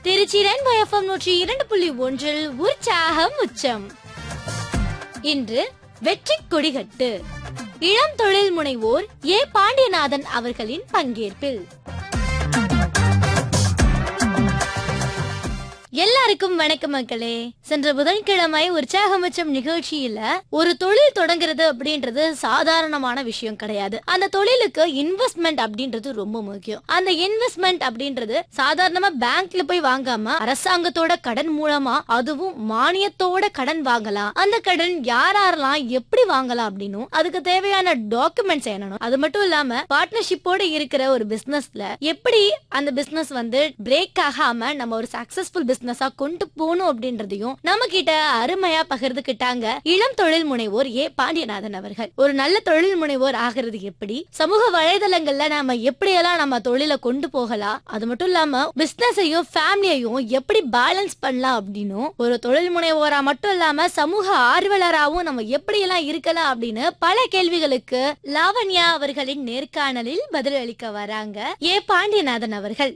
Trichy rainbow FM நூற்றி இரண்டு புள்ளி ஒன்றில் உற்சாகம் உச்சம் இன்று வெற்றி கொடிகட்டு இளம் தொழில் முனைவோர் ஏ பாண்டியநாதன் அவர்களின் பங்கேற்பில் எல்லாருக்கும் வணக்கம் மக்களே சென்ற புதன்கிழமை உற்சாகமச்சம் நிகழ்ச்சியில ஒரு தொழில் தொடங்குறது அப்படின்றது சாதாரணமான விஷயம் கிடையாது அந்த தொழிலுக்கு இன்வெஸ்ட்மெண்ட் அப்படின்றது ரொம்ப முக்கியம் அந்த இன்வெஸ்ட்மெண்ட் அப்படின்றது சாதாரணமா பேங்க்ல போய் வாங்காம அரசாங்கத்தோட கடன் மூலமா அதுவும் மானியத்தோட கடன் வாங்கலாம் அந்த கடன் யார் யாரெல்லாம் எப்படி வாங்கலாம் அப்படின்னும் அதுக்கு தேவையான டாக்குமெண்ட்ஸ் என்னணும் அது மட்டும் இல்லாம பார்ட்னர்ஷிப்போட இருக்கிற ஒரு பிசினஸ்ல எப்படி அந்த பிசினஸ் வந்து பிரேக் ஆகாம நம்ம ஒரு சக்சஸ்ஃபுல் பிசினஸா கொண்டு போகணும் அப்படின்றதையும் நம்ம கிட்ட அருமையா பகிர்ந்துக்கிட்டாங்க இளம் தொழில் முனைவோர் ஏ பாண்டியநாதன் அவர்கள் ஒரு நல்ல தொழில் முனைவோர் ஆகிறது எப்படி சமூக வலைதளங்கள்ல நாம எப்படியெல்லாம் நம்ம தொழிலை கொண்டு போகலாம் அது மட்டும் இல்லாம பிசினஸையும் ஃபேமிலியையும் எப்படி பேலன்ஸ் பண்ணலாம் அப்படின்னும் ஒரு தொழில் முனைவோரா மட்டும் இல்லாம சமூக ஆர்வலராகவும் நம்ம எப்படியெல்லாம் இருக்கலாம் அப்படின்னு பல கேள்விகளுக்கு லாவண்யா அவர்களின் நேர்காணலில் பதிலளிக்க வராங்க ஏ பாண்டியநாதன் அவர்கள்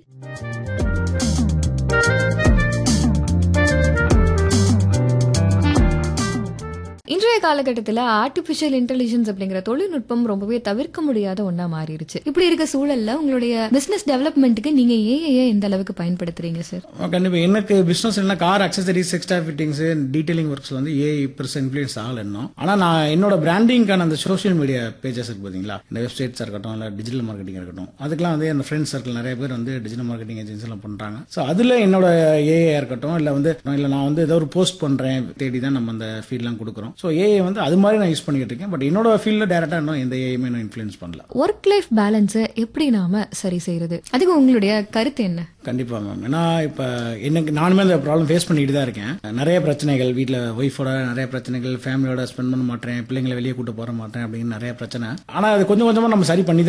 இன்றைய காலகட்டத்தில் ஆர்டிபிஷியல் இன்டெலிஜென்ஸ் அப்படிங்கிற தொழில்நுட்பம் ரொம்பவே தவிர்க்க முடியாத ஒண்ணா மாறிடுச்சு இப்படி இருக்க சூழல்ல உங்களுடைய பிசினஸ் டெவலப்மெண்ட்டுக்கு நீங்க ஏஐ எந்த அளவுக்கு பயன்படுத்துறீங்க சார் கண்டிப்பா எனக்கு பிசினஸ் என்ன car accessories extra fittings detailing works வந்து ஏஐ பெருசாக இன்ஃபுளுன்ஸ் ஆகல இன்னும் ஆனா நான் என்னோட பிராண்டிங்கான அந்த சோஷியல் மீடியா பேஜஸ் இருக்கு பாத்தீங்களா இந்த வெப்சைட்ஸா இருக்கட்டும் இல்ல டிஜிட்டல் மார்க்கெட்டிங் இருக்கட்டும் அதுக்கெல்லாம் வந்து என் ஃப்ரெண்ட்ஸ் சர்க்கிள் நிறைய பேர் வந்து டிஜிட்டல் மார்க்கெட்டிங் ஏஜென்சி எல்லாம் பண்றாங்க ஸோ அதுல என்னோட ஏஐ இருக்கட்டும் இல்ல வந்து இல்ல நான் வந்து ஏதோ ஒரு போஸ்ட் பண்றேன் தேடி தான் நம்ம அந்த ஃபீல்ட்லாம் கொடுக்குறோம் ஸோ ஏஐ வந்து அது மாதிரி நான் யூஸ் பண்ணிக்கிட்டு இருக்கேன் பட் என்னோட ஃபீல்ட்ல டேரக்டா இன்னும் எந்த ஏஐமே நான் இன்ஃபுளுன்ஸ் பண்ணல ஒர்க் லைஃப் பேலன்ஸை எப்படி நாம சரி செய்யறது அதுக்கு உங்களுடைய கருத்து என்ன கண்டிப்பா மேம் ஏன்னா இப்ப எனக்கு நானுமே அந்த ப்ராப்ளம் ஃபேஸ் பண்ணிட்டு தான் இருக்கேன் நிறைய பிரச்சனைகள் வீட்ல ஒய்ஃபோட நிறைய பிரச்சனைகள் ஃபேமிலியோட ஸ்பெண்ட் பண்ண மாட்டேன் பிள்ளைங்களை வெளியே கூட்டு போற மாட்டேன் அப்படின்னு நிறைய பிரச்சனை ஆனா அது கொஞ்சம் கொஞ்சமா நம்ம சரி பண்ணி